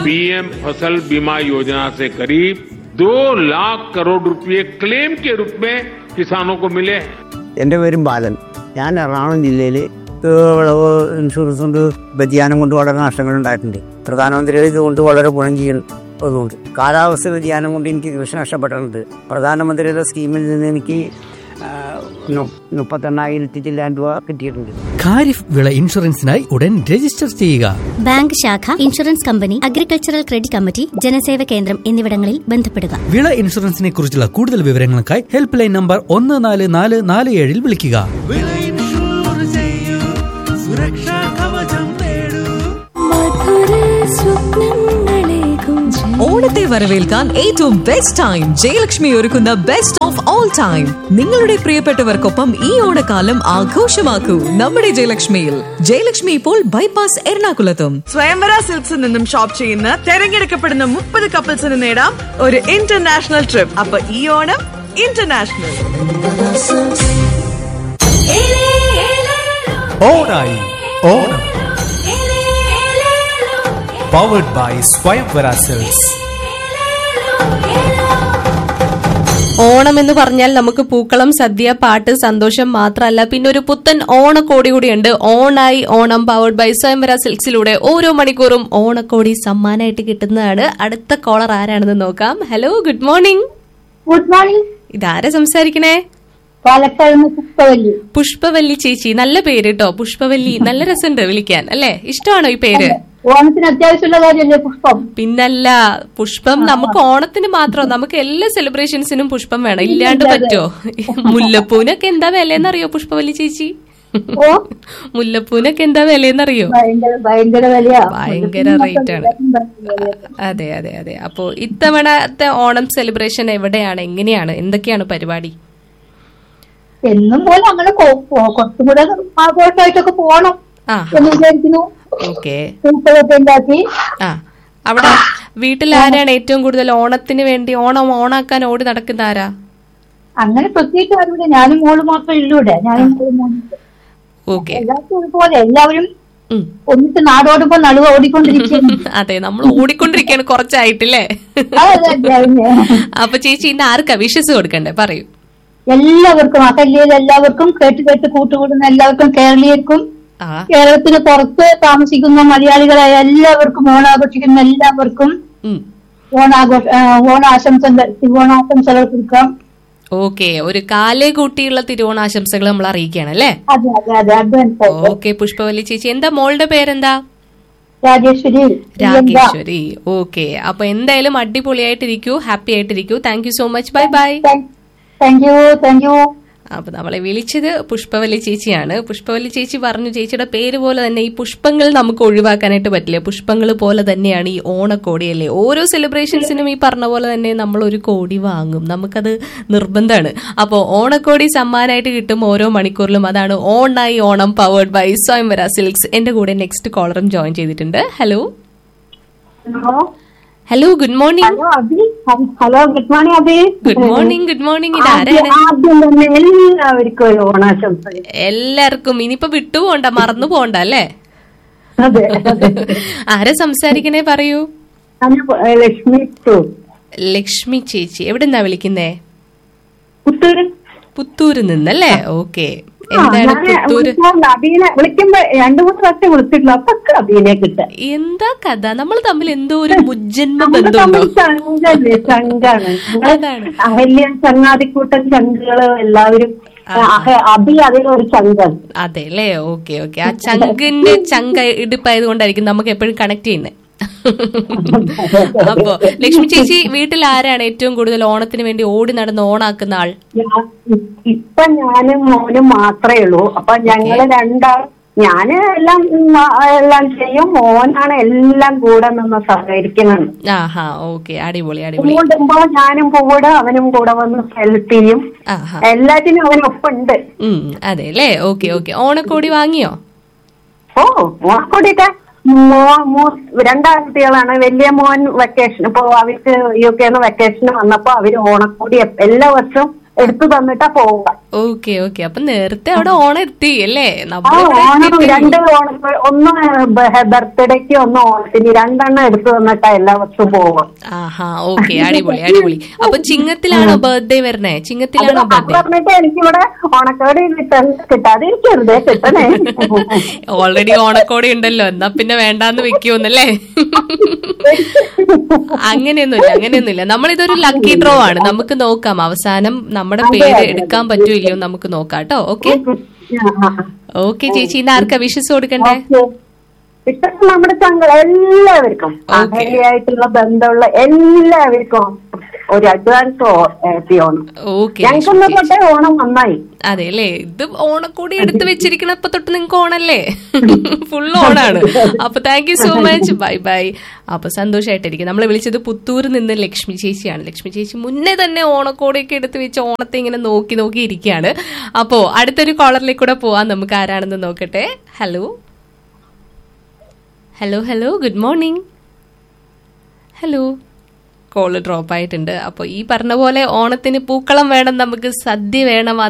PM फसल बीमा योजना से करीब दो लाख करोड़ रुपए क्लेम के रूप में किसानों को मिले हैं എൻ്റെ പേരും ബാലൻ ഞാൻ എറണാകുളം ജില്ലയിൽ വിളവ് ഇൻഷുറൻസ് കൊണ്ട് വ്യതിയാനം കൊണ്ട് വളരെ നഷ്ടങ്ങൾ ഉണ്ടായിട്ടുണ്ട് പ്രധാനമന്ത്രിയുടെ ഇതുകൊണ്ട് വളരെ ഗുണം ചെയ്യുന്നതുകൊണ്ട് കാലാവസ്ഥ വ്യതിയാനം കൊണ്ട് എനിക്ക് കൃഷി നഷ്ടപ്പെട്ടിട്ടുണ്ട് പ്രധാനമന്ത്രിയുടെ സ്കീമിൽ നിന്ന് എനിക്ക് ആ, നു- മുപ്പത്തെണ്ണായിരത്തി ചില്ലാൻ രൂപ കിട്ടിയിട്ടുണ്ട് ഖാരിഫ് വിള ഇൻഷുറൻസിനായി ഉടൻ രജിസ്റ്റർ ചെയ്യുക ബാങ്ക് ശാഖ insurance company agricultural credit committee Janaseva കേന്ദ്രം എന്നിവിടങ്ങളിൽ ബന്ധപ്പെടുക വിള ഇൻഷുറൻസിനെ കുറിച്ചുള്ള കൂടുതൽ വിവരങ്ങൾക്കായി ഹെൽപ്പ് ലൈൻ നമ്പർ ഒന്ന് നാല് നാല് നാല് ഏഴിൽ വിളിക്കുക ഓണത്തെ വരവേൽക്കാൻ ഏറ്റവും ബെസ്റ്റ് ടൈം ജയലക്ഷ്മി ഒരുക്കുന്ന ബെസ്റ്റ് ഓഫ് ഓൾ ടൈം നിങ്ങളുടെ പ്രിയപ്പെട്ടവർക്കൊപ്പം ഈ ഓണക്കാലം ആഘോഷമാക്കൂ നമ്മുടെ ജയലക്ഷ്മിയിൽ ജയലക്ഷ്മി ഇപ്പോൾ ബൈപ്പാസ് എറണാകുളത്തും സ്വയംവര സിൽക്സിൽ നിന്നും ഷോപ്പ് ചെയ്യുന്ന തെരഞ്ഞെടുക്കപ്പെടുന്ന മുപ്പത് കപ്പിൾസിന് നേടാം ഒരു ഇന്റർനാഷണൽ ട്രിപ്പ് അപ്പൊ ഈ ഓണം ഇന്റർനാഷണൽ ഓണായി Onam powered by Swayamvara silks Onam എന്ന് പറഞ്ഞാൽ നമുക്ക് പൂക്കളം സദ്യ പാട്ട് സന്തോഷം മാത്രമല്ല പിന്നെ ഒരു പുത്തൻ ഓണക്കോടി കൂടിയുണ്ട് ഓണായി ഓണം പവർഡ് ബൈ സ്വയംവര സിൽക്സിലൂടെ ഓരോ മണിക്കൂറും ഓണക്കോടി സമ്മാനമായിട്ട് കിട്ടുന്നതാണ് അടുത്ത കോളർ ആരാണെന്ന് നോക്കാം hello good morning good morning ഇതാരാ സംസാരിക്കണേ പാലക്കാട് നിന്ന് പുഷ്പവല്ലി പുഷ്പവല്ലി ചേച്ചി നല്ല പേര് കേട്ടോ പുഷ്പവല്ലി നല്ല രസമുണ്ട് വിളിക്കാൻ അല്ലേ ഇഷ്ടമാണോ ഈ പേര് ഓണത്തിന് അത്യാവശ്യമുള്ള കാര്യമല്ലേ പുഷ്പം പിന്നല്ല പുഷ്പം നമുക്ക് ഓണത്തിന് മാത്രം നമുക്ക് എല്ലാ സെലിബ്രേഷൻസിനും പുഷ്പം വേണം ഇല്ലാണ്ട് പറ്റോ മുല്ലപ്പൂവിനൊക്കെ എന്താ വിലയെന്നറിയോ പുഷ്പവല്ലി ചേച്ചി ഓ മുല്ലപ്പൂവിനൊക്കെ എന്താ വിലയെന്നറിയോ ഭയങ്കര ഭയങ്കര വിലയാ ഭയങ്കര റേറ്റ് ആണ് അതെ അതെ അതെ അപ്പോ ഇത്തവണത്തെ ഓണം സെലിബ്രേഷൻ എവിടെയാണ് എങ്ങനെയാണ് എന്തൊക്കെയാണ് പരിപാടി എന്നും പോലെ അങ്ങനെ കൊ- കൊ- കുറച്ചും കൂടെ ആഘോഷമായിട്ടൊക്കെ പോണം ആ എന്ന് വിചാരിക്കുന്നു ഓക്കെ പൂക്കളൊക്കെ ഉണ്ടാക്കി ആ അവിടെ വീട്ടിൽ ആരാണ് ഏറ്റവും കൂടുതൽ ഓണത്തിന് വേണ്ടി ഓണം ഓണാക്കാൻ ഓടി നടക്കുന്ന ആരാ അങ്ങനെ പ്രത്യേകിച്ച് ആരുമില്ല ഞാനും മോള് മാത്രമേ ഉള്ളൂ ഇവിടെ ഞാനും മോളും മോനും ഓക്കെ എല്ലാവർക്കും ഒരുപോലെ എല്ലാവരും ഒന്നിച്ച് നാടോടുമ്പോ നടുവ് ഓടിക്കൊണ്ടിരിക്കുന്നു അതെ നമ്മൾ ഓടിക്കൊണ്ടിരിക്കുകയാണ് കുറച്ചായിട്ടില്ലേ അതെ, അതെ, അതെ. അപ്പൊ ചേച്ചി ഇന്ന് ആർക്കാ വിഷസ് കൊടുക്കണ്ടേ പറയൂ എല്ലാവർക്കും അകല്യയിൽ എല്ലാവർക്കും കേട്ട് കേട്ട് കൂട്ടുകൂടുന്ന എല്ലാവർക്കും കേരളീയർക്കും ആ കേരളത്തിന് പുറത്ത് താമസിക്കുന്ന മലയാളികളായ എല്ലാവർക്കും ഓണാഘോഷിക്കുന്ന എല്ലാവർക്കും ഉം. ഓണാഘോഷ ആ, ഓണാശംസകൾ തിരുവോണാശംസകൾ കൊടുക്കാം ഓക്കെ ഒരു കാലേ കൂട്ടിയുള്ള തിരുവോണാശംസകൾ നമ്മൾ അറിയിക്കുകയാണ് അല്ലേ അതെ അതെ അതെ അഡ്വാൻസ് ഓക്കെ പുഷ്പവല്ലി ചേച്ചി എന്താ മോളുടെ പേരെന്താ രാജേശ്വരി രാഗേശ്വരി ഓക്കെ അപ്പൊ എന്തായാലും അടിപൊളിയായിട്ടിരിക്കൂ ഹാപ്പി ആയിട്ടിരിക്കൂ thank you so much bye bye thank you thank you അപ്പൊ നമ്മളെ വിളിച്ചത് പുഷ്പവല്ലി ചേച്ചിയാണ് പുഷ്പവല്ലി ചേച്ചി പറഞ്ഞു ചേച്ചിയുടെ പേര് പോലെ തന്നെ ഈ പുഷ്പങ്ങൾ നമുക്ക് ഒഴിവാക്കാനായിട്ട് പറ്റില്ല പുഷ്പങ്ങൾ പോലെ തന്നെയാണ് ഈ ഓണക്കോടിയല്ലേ ഓരോ സെലിബ്രേഷൻസിനും ഈ പറഞ്ഞ പോലെ തന്നെ നമ്മൾ ഒരു കോടി വാങ്ങും നമുക്കത് നിർബന്ധമാണ് അപ്പോൾ ഓണക്കോടി സമ്മാനമായിട്ട് കിട്ടും ഓരോ മണിക്കൂറിലും അതാണ് ഓണായി Onam powered by Swayamvara silks എന്റെ കൂടെ നെക്സ്റ്റ് കോളറും ജോയിൻ ചെയ്തിട്ടുണ്ട് hello hello hello good morning hello Abi hello good morning Abi good morning good morning ഇതാരാണ് ആദ്യം തന്നെ എല്ലാവർക്കും ഒരു ഓണാശംസകൾ എല്ലാവർക്കും ഇനിയിപ്പോ വിട്ടുപോണ്ട മറന്നു പോണ്ട അല്ലേ അതെ ആരാ സംസാരിക്കണേ പറയൂ ഞാൻ ലക്ഷ്മി ടു ലക്ഷ്മി ചേച്ചി എവിടെന്നാ വിളിക്കുന്നേ പുത്തൂര് പുത്തൂരിൽ നിന്നല്ലേ ഓക്കെ എന്താണ് പുത്തൂര് അബീനെ വിളിക്കുമ്പോ രണ്ടു മൂന്ന് പ്രാവശ്യം വിളിച്ചിട്ടുള്ളൂ അപ്പൊ അബീനെ കിട്ടാൻ എന്താ കഥ നമ്മൾ തമ്മിൽ എന്തോ ഒരു മുജ്ജന്മ നമ്മള് ബന്ധമുണ്ടോ തമ്മിൽ ചങ്കല്ലേ ചങ്കാണ് അതാണ്. അഹല്യ ചങ്ങാതിക്കൂട്ടൻ ചങ്കുകള് എല്ലാവരും അഹ- അബി അതിലൊരു ചങ്കാണ് അതെ അല്ലേ ഓക്കെ ഓക്കെ ആ ചങ്കിന്റെ ചങ്ക ഇടിപ്പായത് കൊണ്ടായിരിക്കും നമുക്ക് എപ്പോഴും കണക്ട് ചെയ്യുന്നത് അപ്പോ ലക്ഷ്മി ചേച്ചി വീട്ടിൽ ആരാണ് ഏറ്റവും കൂടുതൽ ഓണത്തിന് വേണ്ടി ഓടി നടന്ന് ഓണാക്കുന്ന ആൾ ഞാൻ ഇപ്പൊ ഞാനും മോനും മാത്രമേ ഉള്ളൂ അപ്പൊ ഞങ്ങള് രണ്ടാൾ ഞാന് എല്ലാം ഉം, ആ, എല്ലാം ചെയ്യും മോനാണ് എല്ലാം കൂടെ നിന്ന് സഹകരിക്കുന്നത് ആഹാ ഓക്കെ അടിപൊളി അടിപൊളി കൂടുമ്പോ ഞാനും കൂടെ അവനും കൂടെ വന്ന് ഹെൽപ്പ് ചെയ്യും ആഹാ എല്ലാറ്റിനും അവനൊപ്പുണ്ട് ഉം അതെ അല്ലേ ഓക്കെ ഓക്കെ ഓണക്കോടി വാങ്ങിയോ ഓ മോക്കൊടിയൊക്കെ മോ മോ രണ്ടാൺകുട്ടികളാണ് വലിയ മോൻ വെക്കേഷൻ ഇപ്പൊ അവർക്ക് യു കെന്ന് വെക്കേഷൻ വന്നപ്പോ അവര് ഓണക്കോടി എല്ലാ വർഷവും എടുത്തു തന്നിട്ടാ പോവുക ഓക്കെ ഓക്കെ അപ്പൊ നേരത്തെ അവിടെ ഓണം എത്തി അല്ലേ ആ നമ്മളിവിടെ ഓണം എത്തിയിട്ടില്ല. രണ്ട് ഓണം ഒന്ന് ബർത്ത്ഡേക്ക് ഒന്ന് ഓണത്തിന് രണ്ടെണ്ണം എടുത്തു തന്നിട്ടാ എല്ലാ വർഷവും പോവുക ആഹാ ഓക്കെ അടിപൊളി അടിപൊളി അപ്പൊ ചിങ്ങത്തിലാണോ ബർത്ത്ഡേ വരണേ ചിങ്ങത്തിലാണോ അത് ബർത്ത്ഡേ പറഞ്ഞിട്ട് എനിക്കിവിടെ ഓണക്കോടി കിട്ടാൻ കിട്ടാതിരിക്കരുത് കിട്ടണേ ഓൾറെഡി ഓണക്കോടി ഉണ്ടല്ലോ എന്നാ പിന്നെ വേണ്ടാന്ന് വെക്കുമെന്നല്ലേ അങ്ങനെയൊന്നുമില്ല അങ്ങനെയൊന്നുമില്ല നമ്മളിതൊരു ലക്കി ഡ്രോ ആണ് നമുക്ക് നോക്കാം അവസാനം നമ്മുടെ പേര് എടുക്കാൻ പറ്റൂ ഇല്ലയോ നമുക്ക് നോക്കാം കേട്ടോ ഓക്കെ ഓക്കെ ചേച്ചി ഇന്ന് ആർക്കാ വിഷസ് കൊടുക്കണ്ടേ ഇഷ്ടം നമ്മുടെ ചങ്കൾ എല്ലാവർക്കും അഹല്യായിട്ടുള്ള ബന്ധമുള്ള എല്ലാവർക്കും ഒരു അഡ്വാൻസ് ഹാപ്പി ഓണം ഓക്കെ ഞങ്ങൾക്കൊന്നും തൊട്ടേ ഓണം നന്നായി അതെ അല്ലേ ഇത് ഓണക്കോടി എടുത്ത് വെച്ചിരിക്കണപ്പോ തൊട്ട് നിങ്ങൾക്ക് ഓണല്ലേ ഫുൾ ഓണാണ് അപ്പൊ thank you so much bye bye അപ്പൊ സന്തോഷമായിട്ടിരിക്കും നമ്മളെ വിളിച്ചത് പുത്തൂരിൽ നിന്ന് ലക്ഷ്മി ചേച്ചിയാണ് ലക്ഷ്മി ചേച്ചി മുന്നേ തന്നെ ഓണക്കോടിയൊക്കെ എടുത്ത് വെച്ച് ഓണത്തെ ഇങ്ങനെ നോക്കി നോക്കി ഇരിക്കുകയാണ് അപ്പോ അടുത്തൊരു കോളറിലേക്ക് കൂടെ പോവാൻ നമുക്ക് ആരാണെന്ന് നോക്കട്ടെ hello hello hello good morning hello call drop ആയിട്ടുണ്ട് അപ്പോൾ ഈ പറഞ്ഞ പോലെ ഓണത്തിന് പൂക്കളം വേണം നമുക്ക് സദ്യ വേണം